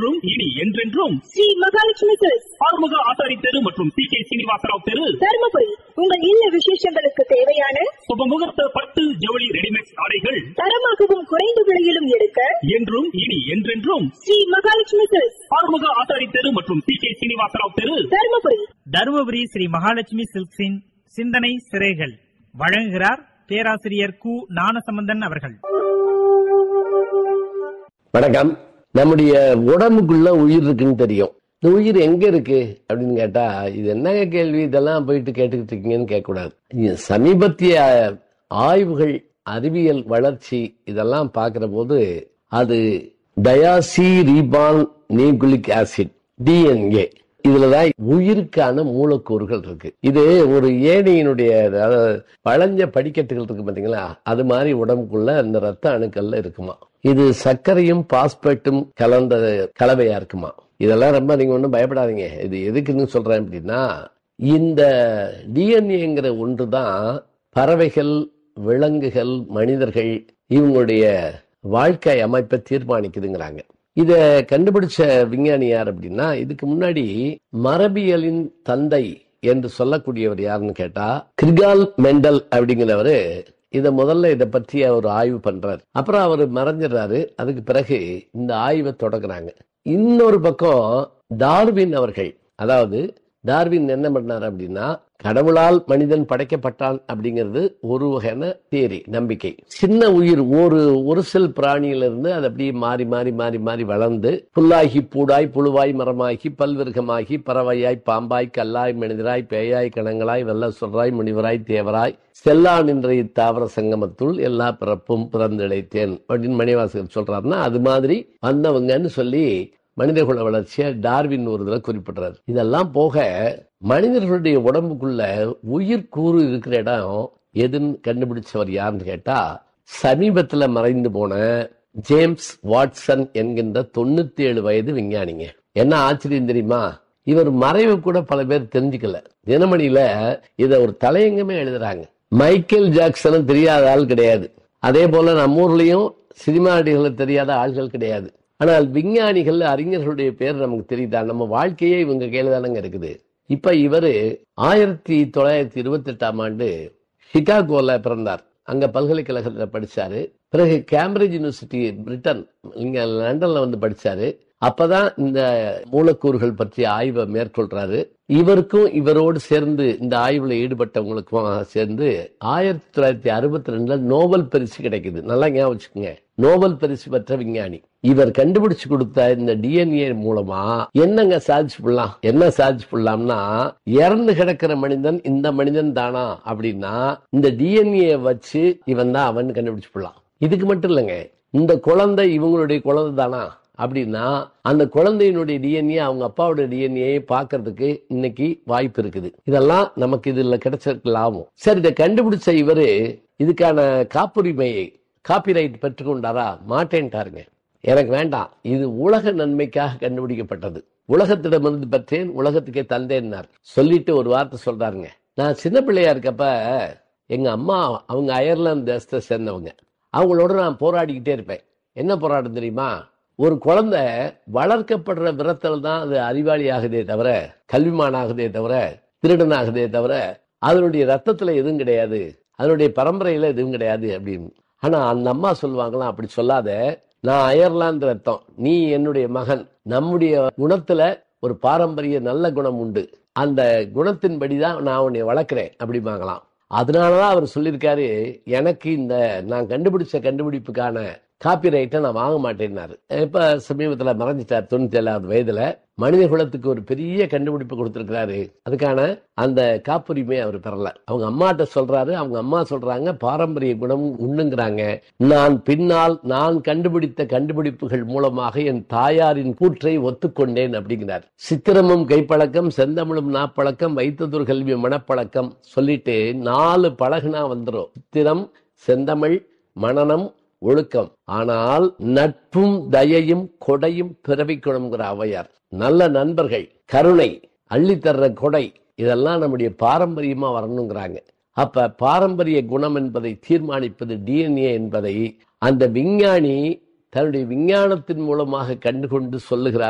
என்றும் இனி என்றென்றும் ஸ்ரீ மகாலட்சுமி சில்க்ஸ் ஆறுமுக ஆசாரி தெரு மற்றும் சி கே சீனிவாசராவ் தெரு தருமபுரி உங்கள் இல்ல விசேஷங்களுக்கு தேவையான சுபமுகூர்த்த பட்டு ஜவுளி ரெடிமேட் ஆடைகள் தரமாகவும் குறைந்த விலையிலும் எடுக்க என்றும் இனி என்றென்றும் ஸ்ரீ மகாலட்சுமி சில்க்ஸ் ஆறுமுக ஆசாரி தெரு மற்றும் சி கே சீனிவாசராவ் தெரு தருமபுரி தருமபுரி ஸ்ரீ மகாலட்சுமி சில்க்ஸின் சிந்தனை சிறைகள் வழங்குகிறார் பேராசிரியர் கு ஞானசம்பந்தன் அவர்கள் வணக்கம் நம்முடைய உடம்புக்குள்ள உயிர் இருக்குன்னு தெரியும் இந்த உயிர் எங்க இருக்கு அப்படின்னு கேட்டா இது என்னங்க கேள்வி இதெல்லாம் போயிட்டு கேட்டுக்கிட்டு இருக்கீங்கன்னு கேட்கக்கூடாது இது சமீபத்திய ஆய்வுகள் அறிவியல் வளர்ச்சி இதெல்லாம் பார்க்கிற போது அது deoxyribonucleic acid DNA இதுலதான் உயிருக்கான மூலக்கூறுகள் இருக்கு இது ஒரு ஏணியினுடைய அதாவது வளைஞ்ச படிக்கட்டுகள் இருக்கு பாத்தீங்களா அது மாதிரி உடம்புக்குள்ள இந்த ரத்த அணுக்கள்ல இருக்குமா இது சர்க்கரையும் பாஸ்பேட்டும் கலந்த கலவையா இருக்குமா இதெல்லாம் ரொம்ப நீங்க ஒன்றும் பயப்படாதீங்க இது எதுக்குன்னு சொல்றேன் அப்படின்னா இந்த டிஎன்ஏங்கிற ஒன்று தான் பறவைகள் விலங்குகள் மனிதர்கள் இவங்களுடைய வாழ்க்கை அமைப்பை தீர்மானிக்குதுங்கிறாங்க இத கண்டுபிடிச்ச விஞ்ஞானி யார் அப்படின்னா இதுக்கு முன்னாடி மரபியலின் தந்தை என்று சொல்லக்கூடியவர் யாருன்னு கேட்டா கிரிகால் மெண்டல் அப்படிங்கிறவரு இத முதல்ல இத பற்றி அவர் ஆய்வு பண்றாரு அப்புறம் அவர் மறைஞ்சிடறாரு அதுக்கு பிறகு இந்த ஆய்வை தொடங்குறாங்க இன்னொரு பக்கம் டார்வின் அவர்கள் அதாவது டார்வின் என்ன பண்ணார் அப்படின்னா கடவுளால் மனிதன் படைக்கப்பட்டான் அப்படிங்கிறது ஒரு வகையான தேரி நம்பிக்கை சின்ன உயிர் ஒரு ஒரு செல் பிராணியிலிருந்து அது அப்படியே மாறி மாறி மாறி மாறி வளர்ந்து புல்லாகி பூடாய் புழுவாய் மரமாகி பல்விருகமாகி பறவையாய் பாம்பாய் கல்லாய் மனிதராய் பேயாய் கணங்களாய் வெள்ள சொல்றாய் முனிவராய் தேவராய் செல்லா நின்ற இத்தாவர சங்கமத்துள் எல்லா பிறப்பும் பிறந்திழைத்தேன் அப்படின்னு மணிவாசகர் சொல்றாருன்னா அது மாதிரி வந்தவங்கன்னு சொல்லி மனிதகுல வளர்ச்சியை டார்வின் ஒரு இதில் குறிப்பிடுறாரு இதெல்லாம் போக மனிதர்களுடைய உடம்புக்குள்ள உயிர் கூறு இருக்கிற இடம் எதுன்னு கண்டுபிடிச்சவர் யாருன்னு கேட்டா சமீபத்துல மறைந்து போன ஜேம்ஸ் வாட்சன் என்கின்ற தொண்ணூத்தி ஏழு வயது விஞ்ஞானிங்க என்ன ஆச்சரியம் தெரியுமா இவர் மறைவு கூட பல பேர் தெரிஞ்சுக்கல தினமணியில இத ஒரு தலையங்கமே எழுதுறாங்க மைக்கேல் ஜாக்சனும் தெரியாத ஆள் கிடையாது அதே போல நம்ம ஊர்லயும் சினிமா நடிகளை தெரியாத ஆள்கள் கிடையாது ஆனால் விஞ்ஞானிகள் அறிஞர்களுடைய பேர் நமக்கு தெரியுதா நம்ம வாழ்க்கையே இவங்க கையில தானங்க இருக்குது இப்ப இவரு ஆயிரத்தி தொள்ளாயிரத்தி இருபத்தி எட்டாம் ஆண்டு சிகாகோல பிறந்தார் அங்க பல்கலைக்கழகத்துல படிச்சாரு பிறகு கேம்பிரிட்ஜ் யூனிவர்சிட்டி பிரிட்டன் இங்க லண்டன்ல வந்து படிச்சாரு அப்பதான் இந்த மூலக்கூறுகள் பற்றிய ஆய்வை மேற்கொள்றாரு இவருக்கும் இவரோடு சேர்ந்து இந்த ஆய்வுல ஈடுபட்டவங்களுக்கும் சேர்ந்து ஆயிரத்தி தொள்ளாயிரத்தி அறுபத்தி ரெண்டுல நோபல் பரிசு கிடைக்குது நல்லா ஞாபகம் வச்சுக்கோங்க நோபல் பரிசு பெற்ற விஞ்ஞானி இவர் கண்டுபிடிச்சு கொடுத்த இந்த டிஎன்ஏ மூலமா என்னங்க சாதிச்சு புடலாம் என்ன சாதிச்சு புடலாம்னா இறந்து கிடக்கிற மனிதன் இந்த மனிதன் தானா அப்படின்னா இந்த டிஎன்ஏ வச்சு இவன் தான் அவன் கண்டுபிடிச்சு புடலாம் இதுக்கு மட்டும் இல்லைங்க இந்த குழந்தை இவங்களுடைய குழந்தை தானா அப்படின்னா அந்த குழந்தையினுடைய டிஎன்ஏ அவங்க அப்பாவோட டிஎன்ஏ பார்க்கறதுக்கு இன்னைக்கு வாய்ப்பு இருக்குது இதெல்லாம் நமக்கு இதுல கிடைச்சிருக்கு லாபம் சரி இதை கண்டுபிடிச்ச இவரு இதுக்கான காப்புரிமையை காப்பிரைட் பெற்றுக்கொண்டாரா மாட்டேன்ட்டாருங்க எனக்கு வேண்டாம் இது உலக நன்மைக்காக கண்டுபிடிக்கப்பட்டது உலகத்திடமிருந்து பெற்றேன் உலகத்துக்கே தந்தேன்னார் சொல்லிட்டு ஒரு வார்த்தை சொல்றாருங்க நான் சின்ன பிள்ளையா இருக்கப்ப எங்க அம்மா அவங்க அயர்லாந்து தேசத்தை சேர்ந்தவங்க அவங்களோட நான் போராடிக்கிட்டே இருப்பேன் என்ன போராட்டம் தெரியுமா ஒரு குழந்தை வளர்க்கப்படுற விதத்தில் தான் அது அறிவாளி ஆகுதே தவிர கல்விமான் ஆகுதே தவிர திருடன் ஆகுதே தவிர அதனுடைய ரத்தத்துல எதுவும் கிடையாது அதனுடைய பரம்பரையில எதுவும் கிடையாது அப்படின்னு ஆனா அந்த அம்மா சொல்லுவாங்களாம் அப்படி சொல்லாத நான் அயர்லாந்து ரத்தம் நீ என்னுடைய மகன் நம்முடைய குணத்துல ஒரு பாரம்பரிய நல்ல குணம் உண்டு அந்த குணத்தின்படிதான் நான் உன்னை வளர்க்கிறேன் அப்படிம்பாங்களாம் அதனாலதான் அவர் சொல்லியிருக்காரு எனக்கு இந்த நான் கண்டுபிடிச்ச கண்டுபிடிப்புக்கான காப்பிரைட்டை நான் வாங்க மாட்டேன்னாரு இப்ப சமீபத்துல மறைஞ்சிட்டார் தொண்ணூத்தி ஏழாவது வயதுல மனித குலத்துக்கு ஒரு பெரிய கண்டுபிடிப்பு கொடுத்திருக்கிறாரு அதுக்கான அந்த காப்புரிமை அவர் பெறல அவங்க அம்மாட்ட சொல்றாரு அவங்க அம்மா சொல்றாங்க பாரம்பரிய குணம் உண்ணுங்கிறாங்க நான் பின்னால் நான் கண்டுபிடித்த கண்டுபிடிப்புகள் மூலமாக என் தாயாரின் கூற்றை ஒத்துக்கொண்டேன் அப்படிங்கிறார் சித்திரமும் கைப்பழக்கம் செந்தமிழும் நாப்பழக்கம் வைத்ததொரு கல்வி மனப்பழக்கம் சொல்லிட்டு நாலு பழகுனா வந்துடும் சித்திரம் செந்தமிழ் மனநம் ஒழுக்கம் ஆனால் நட்பும் தயையும் கொடையும் பிறவிக்கணுங்கிற ஔவையார் நல்ல நண்பர்கள் கருணை அள்ளித்தர்ற கொடை இதெல்லாம் நம்முடைய பாரம்பரியமா வரணுங்கிறாங்க அப்ப பாரம்பரிய குணம் என்பதை தீர்மானிப்பது டிஎன்ஏ என்பதை அந்த விஞ்ஞானி தன்னுடைய விஞ்ஞானத்தின் மூலமாக கண்டுகொண்டு சொல்லுகிறார்